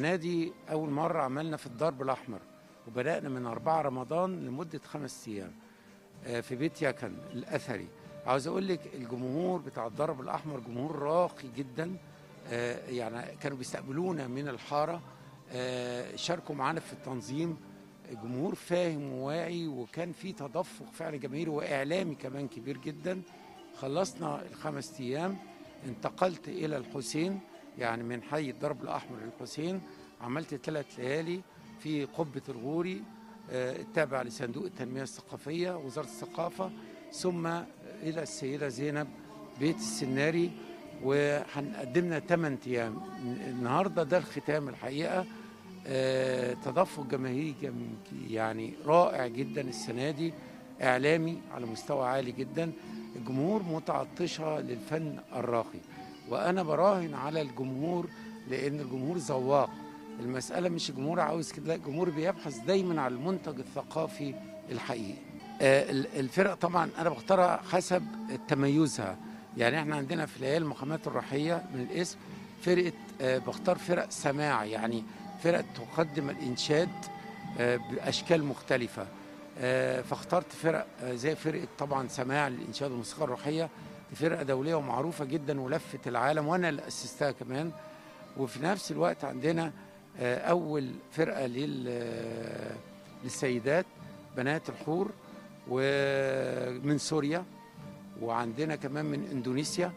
السنة دي أول مرة عملنا في الدرب الأحمر وبدأنا من 4 رمضان لمدة خمس أيام آه، في بيت يكن الأثري عاوز أقول لك الجمهور بتاع الدرب الأحمر جمهور راقي جدا آه، يعني كانوا بيستقبلونا من الحارة آه، شاركوا معانا في التنظيم جمهور فاهم وواعي وكان في تدفق فعلا جماهيري واعلامي كمان كبير جدا خلصنا الخمس ايام انتقلت الى الحسين يعني من حي الدرب الاحمر للحسين عملت ثلاث ليالي في قبه الغوري آه، التابع لصندوق التنميه الثقافيه وزاره الثقافه ثم الى السيده زينب بيت السناري وهنقدمنا 8 ايام النهارده ده الختام الحقيقه آه، تدفق جماهيري جم- يعني رائع جدا السنه دي اعلامي على مستوى عالي جدا الجمهور متعطشه للفن الراقي وانا براهن على الجمهور لان الجمهور ذواق المساله مش الجمهور عاوز كده لا الجمهور بيبحث دايما على المنتج الثقافي الحقيقي آه، ال- الفرق طبعا انا بختارها حسب تميزها يعني احنا عندنا في ليالي المقامات الروحيه من الاسم فرقه آه، بختار فرق سماع يعني فرق تقدم الانشاد آه، باشكال مختلفه آه، فاخترت فرق آه، زي فرقه طبعا سماع الانشاد والموسيقى الروحيه دي فرقه دوليه ومعروفه جدا ولفت العالم وانا اللي اسستها كمان وفي نفس الوقت عندنا آه، اول فرقه لل آه، للسيدات بنات الحور ومن سوريا وعندنا كمان من اندونيسيا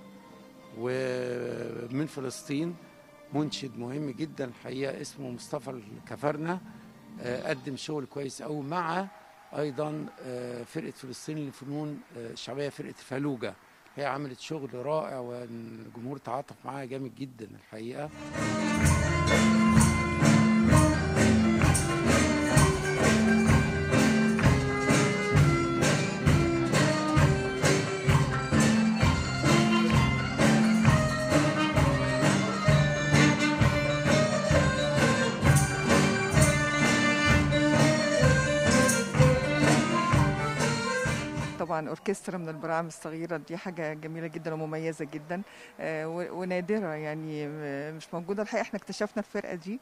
ومن فلسطين منشد مهم جدا الحقيقه اسمه مصطفى الكفرنه آه، قدم شغل كويس قوي مع ايضا آه، فرقه فلسطين للفنون آه، الشعبيه فرقه فالوجه هي عملت شغل رائع والجمهور تعاطف معاها جامد جدا الحقيقه طبعا اوركسترا من البراعم الصغيره دي حاجه جميله جدا ومميزه جدا آه، و- ونادره يعني آه، مش موجوده الحقيقه احنا اكتشفنا الفرقه دي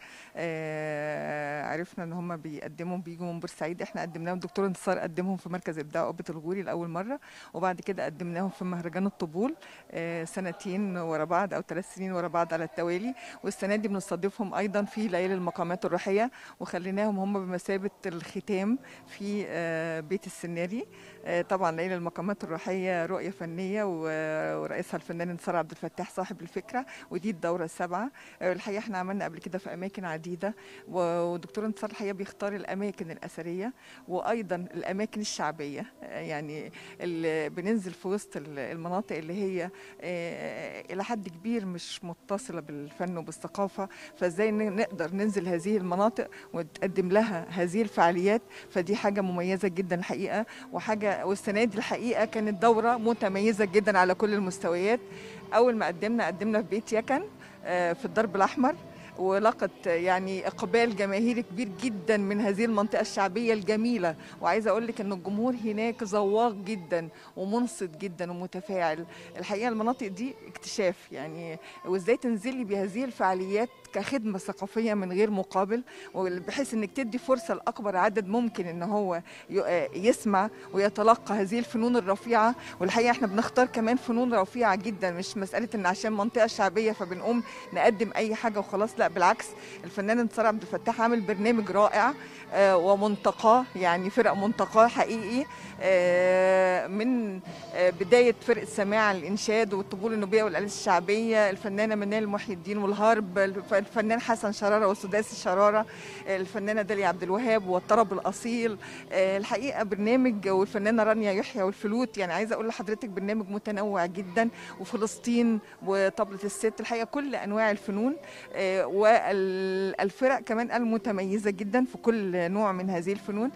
آه، عرفنا ان هم بيقدموا بيجوا من بورسعيد احنا قدمناهم الدكتور انتصار قدمهم في مركز ابداع قبه الغوري لاول مره وبعد كده قدمناهم في مهرجان الطبول آه، سنتين ورا بعض او ثلاث سنين ورا بعض على التوالي والسنه دي بنستضيفهم ايضا في ليالي المقامات الروحيه وخليناهم هم بمثابه الختام في آه، بيت السناري آه، طبعا ليلة المقامات الروحية رؤية فنية و- ورئيسها الفنان انتصار عبد الفتاح صاحب الفكرة ودي الدورة السابعة آه، الحقيقة احنا عملنا قبل كده في أماكن عديدة و- والدكتور انتصار الحقيقة بيختار الأماكن الأثرية وأيضا الأماكن الشعبية آه، يعني اللي بننزل في وسط ال- المناطق اللي هي آه، إلى حد كبير مش متصلة بالفن وبالثقافة فازاي ن- نقدر ننزل هذه المناطق ونقدم لها هذه الفعاليات فدي حاجة مميزة جدا الحقيقة وحاجه والسنه دي الحقيقه كانت دوره متميزه جدا على كل المستويات اول ما قدمنا قدمنا في بيت يكن آه، في الدرب الاحمر ولقت يعني اقبال جماهيري كبير جدا من هذه المنطقه الشعبيه الجميله وعايزه اقول لك ان الجمهور هناك ذواق جدا ومنصت جدا ومتفاعل الحقيقه المناطق دي اكتشاف يعني وازاي تنزلي بهذه الفعاليات كخدمه ثقافيه من غير مقابل بحيث انك تدي فرصه لاكبر عدد ممكن ان هو ي- آه يسمع ويتلقى هذه الفنون الرفيعه والحقيقه احنا بنختار كمان فنون رفيعه جدا مش مساله ان عشان منطقه شعبيه فبنقوم نقدم اي حاجه وخلاص لا بالعكس الفنان انتصار عبد الفتاح عامل برنامج رائع آه، ومنتقاه يعني فرق منتقاه حقيقي آه، من آه، بدايه فرقه سماع الانشاد والطبول النوبيه والالات الشعبيه الفنانه منال محي الدين والهرب الف- الفنان حسن شراره وسداسي شراره الفنانه داليا عبد الوهاب والطرب الاصيل آه، الحقيقه برنامج والفنانه رانيا يحيى والفلوت يعني عايزه اقول لحضرتك برنامج متنوع جدا وفلسطين وطبله الست الحقيقه كل انواع الفنون آه، والفرق كمان المتميزه جدا في كل نوع من هذه الفنون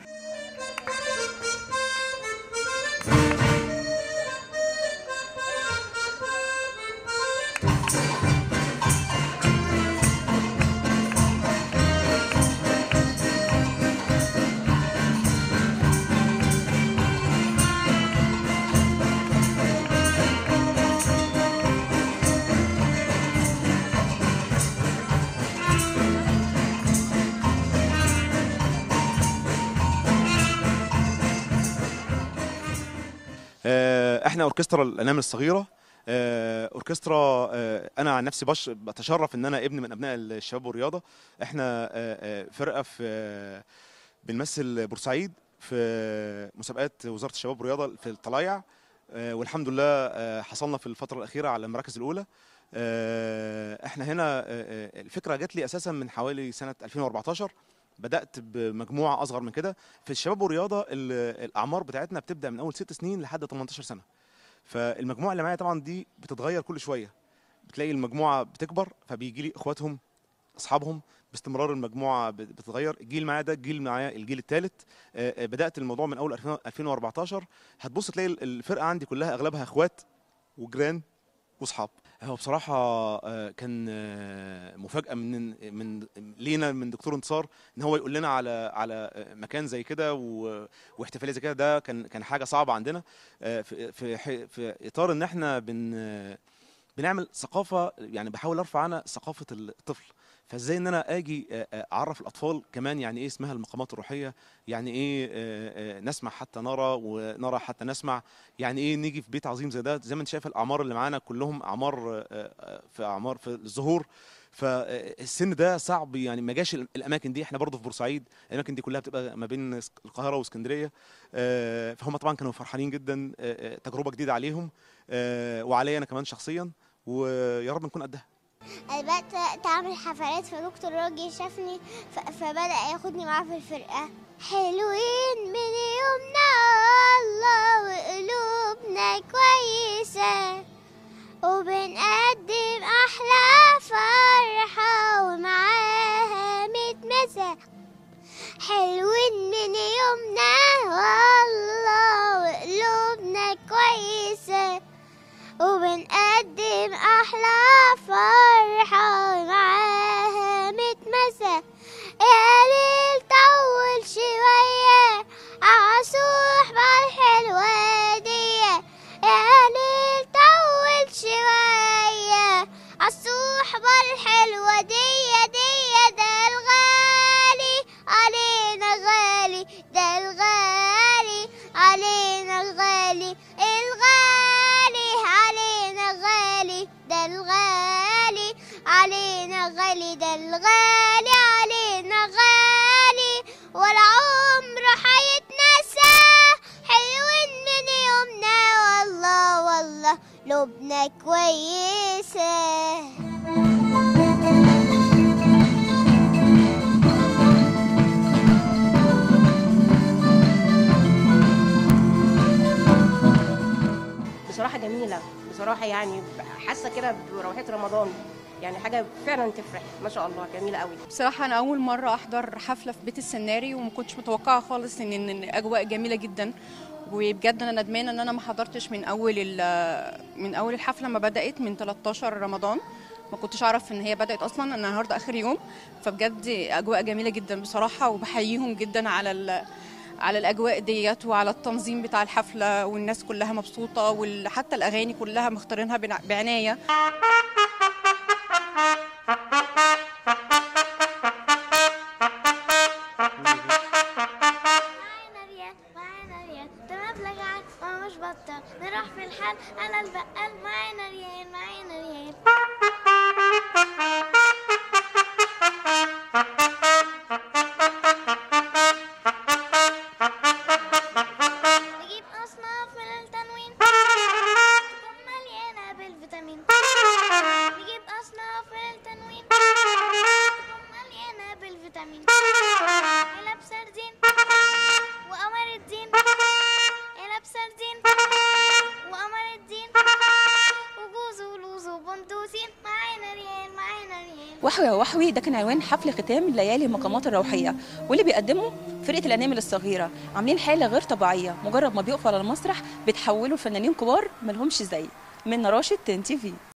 آه، احنا اوركسترا الانامل الصغيره آه، اوركسترا آه، انا عن نفسي بش بتشرف ان انا ابن من ابناء الشباب والرياضه احنا آه، آه، فرقه في آه، بنمثل بورسعيد في مسابقات وزاره الشباب والرياضه في الطلايع آه، والحمد لله آه، حصلنا في الفتره الاخيره على المراكز الاولى آه، احنا هنا آه، آه، الفكره جات لي اساسا من حوالي سنه 2014 بدات بمجموعه اصغر من كده في الشباب والرياضه ال- الاعمار بتاعتنا بتبدا من اول ست سنين لحد 18 سنه فالمجموعه اللي معايا طبعا دي بتتغير كل شويه بتلاقي المجموعه بتكبر فبيجي لي اخواتهم اصحابهم باستمرار المجموعه بت- بتتغير الجيل معايا ده الجيل معايا الجيل الثالث بدات الموضوع من اول 2000 2014 هتبص تلاقي ال- الفرقه عندي كلها اغلبها اخوات وجيران واصحاب هو بصراحه آه، كان آه، مفاجاه من من لينا من دكتور انتصار ان هو يقول لنا على على آه، مكان زي كده و- واحتفاليه زي كده ده كان كان حاجه صعبه عندنا آه، في في ح- في اطار ان احنا بن آه، بنعمل ثقافه يعني بحاول ارفع انا ثقافه الطفل فازاي ان انا اجي آه، آه، اعرف الاطفال كمان يعني ايه اسمها المقامات الروحيه يعني ايه آه، آه، نسمع حتى نرى ونرى حتى نسمع يعني ايه نيجي في بيت عظيم زي ده زي ما انت شايف الاعمار اللي معانا كلهم اعمار آه، آه، في اعمار في الظهور فالسن ده صعب يعني ما جاش الاماكن دي احنا برضه في بورسعيد الاماكن دي كلها بتبقى ما بين اسك- القاهره واسكندريه آه، فهم طبعا كانوا فرحانين جدا آه، آه، تجربه جديده عليهم آه، وعليا انا كمان شخصيا ويا رب نكون قدها بدأت أعمل حفلات فدكتور راجي شافني ف- فبدأ ياخدني معاه في الفرقة حلوين من يومنا الله وقلوبنا كويسة وبنقدم أحلى فرحة ومعاها متمسة حلوين من يومنا والله وقلوبنا كويسة وبنقدم أحلى فرحة معاها متمسة يا ليل طول شوية عالصحبة الحلوة دي يا ليل طول شوية عالصحبة الحلوة دي دي ده الغالي علينا غالي ده الغالي علينا غالي الغالي علينا غالي ده الغالي علينا غالي ده الغالي علينا غالي ولا عمره حيتنسى حلوين من يومنا والله والله لبنا كويسه بصراحة جميلة بصراحة يعني حاسة كده بروحة رمضان يعني حاجة فعلا تفرح ما شاء الله جميلة قوي بصراحة أنا أول مرة أحضر حفلة في بيت السناري وما كنتش متوقعة خالص إن إن الأجواء جميلة جدا وبجد أنا ندمانة إن أنا ما حضرتش من أول ال- من أول الحفلة ما بدأت من 13 رمضان ما كنتش أعرف إن هي بدأت أصلا أنا النهاردة آخر يوم فبجد أجواء جميلة جدا بصراحة وبحييهم جدا على ال على الأجواء ديت وعلى التنظيم بتاع الحفلة والناس كلها مبسوطة وحتى الأغاني كلها مختارينها بنع- بعناية معانا ريال معانا ريال ده مبلغ عاد ما مش بطل نروح في الحال على البقال معانا ريال معانا ريال نجيب أصناف من التنوين تكون مليانة بالفيتامين نجيب أصناف من التنوين تكون مليانة بالفيتامين علب سردين وقمر الدين علب سردين وقمر الدين وجوز ولوز وبندوسين معانا ريال معانا ريال وحوي يا وحوي ده كان عنوان حفل ختام ليالي المقامات الروحيه واللي بيقدمه فرقه الانامل الصغيره عاملين حاله غير طبيعيه مجرد ما بيقفوا على المسرح بيتحولوا لفنانين كبار ملهمش زي من راشد تن تي في